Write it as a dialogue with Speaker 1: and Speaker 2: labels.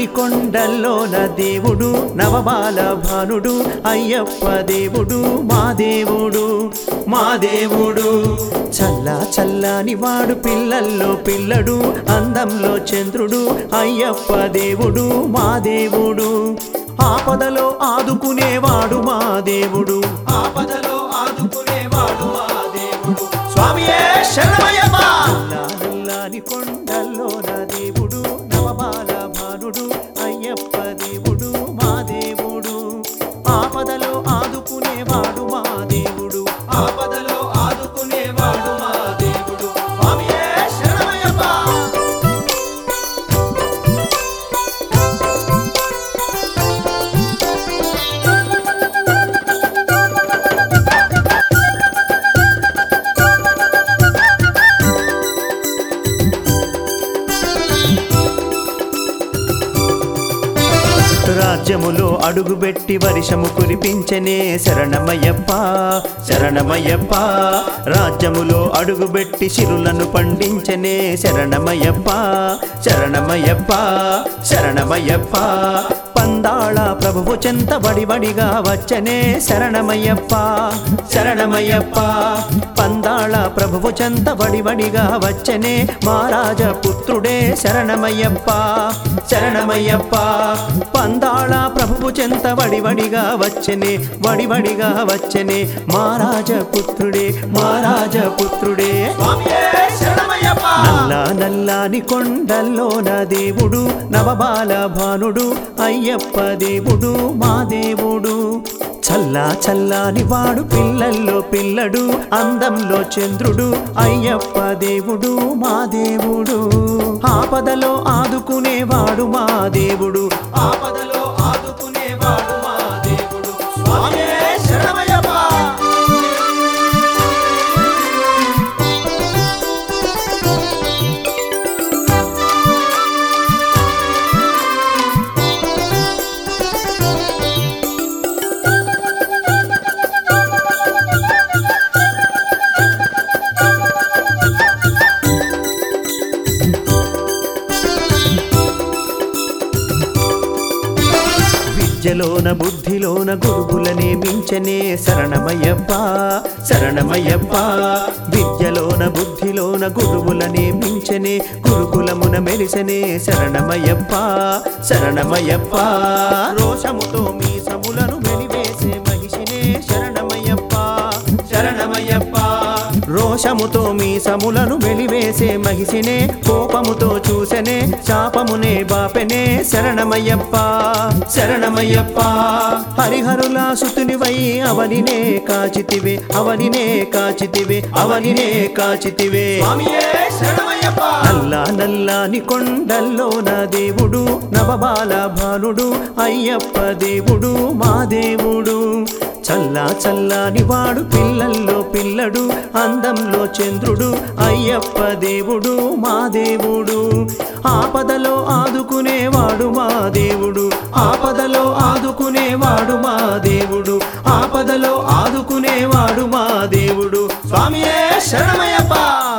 Speaker 1: నల్లాని కొండల్లోన దేవుడు నవబాల భానుడు అయ్యప్ప దేవుడు మా దేవుడు మా దేవుడు చల్లా చల్లాని వాడు పిల్లల్లో పిల్లడు అందంలో చంద్రుడు అయ్యప్ప దేవుడు మా దేవుడు ఆపదలో ఆదుకునేవాడు మా దేవుడు ఆపదలో ఆదుకునేవాడు మా దేవుడు స్వామియే శరణమయ్యప్ప నల్లాని కొండల్లో నా దేవుడు నవబాల భానుడు అయ్యప్ప దేవుడు మా దేవుడు ఆపదలో ఆదుకునేవాడు మా దేవుడు ఆపదలో ఆదుకునేవాడు మా దేవుడు స్వామియే శరణమయ్యప్ప రాజ్యములో అడుగుబెట్టి వర్షము కురిపించనే శరణమయ్యప్ప శరణమయ్యప్ప రాజ్యములో అడుగుబెట్టి సిరులను పండించనే శరణమయ్యప్ప శరణమయ్యప్ప శరణమయ్యప్ప పందాళ ప్రభువు చెంత బడిబడిగా వచ్చనే శరణమయ్యప్ప శరణమయ్యప్ప పందాళ ప్రభువు చెంత బడిబడిగా వచ్చనే మహారాజ పుత్రుడే శరణమయ్యప్ప శరణమయ్యప్ప పందాళ ప్రభువు చెంత వడివడిగా వచ్చనే వడివడిగా వచ్చనే మహారాజ పుత్రుడే మహారాజ పుత్రుడే నల్లా నల్లాని కొండల్లో నా దేవుడు నవబాల భానుడు అయ్యప్ప దేవుడు మా దేవుడు చల్లా చల్లాని వాడు పిల్లల్లో పిల్లడు అందంలో చంద్రుడు అయ్యప్ప దేవుడు మా దేవుడు ఆపదలో ఆదుకునేవాడు మా దేవుడు ఆపదలో ఆదుకునేవాడు మా దేవుడు స్వామియే శరణమయ్యప్ప విద్యలోన బుద్ధిలోన గురువులనే మించనే శరణమయ్యప్ప శరణమయ్యప్ప విద్యలోన బుద్ధిలోన గురువులనే మించనే గురుకులమున మెలిసనే శరణమయ్యప్ప శరణమయ్యప్ప రోషముతో మీ సములను మెలివేసే మహిషినే శరణమయ్యప్ప శరణమయ్యప్ప రోషముతో మీ సములను వెలివేసే మహిషినే కోపముతో చూసెనే శాపమునే బాపెనే శరణమయ్యప్ప శరణమయ్యప్ప హరిహరుల సుతునివై అవనినే కాచితివే అవనినే కాచితివే అవనినే కాచితివే నల్లా నల్లాని కొండల్లో నా దేవుడు నవబాల భానుడు అయ్యప్ప దేవుడు మా దేవుడు చల్లా చల్లాని వాడు పిల్లల్లో పిల్లడు అందంలో చంద్రుడు అయ్యప్ప దేవుడు మా దేవుడు ఆపదలో ఆదుకునేవాడు మా దేవుడు ఆపదలో ఆదుకునేవాడు మా దేవుడు ఆపదలో ఆదుకునేవాడు మా దేవుడు స్వామియే శరణమయ్యప్ప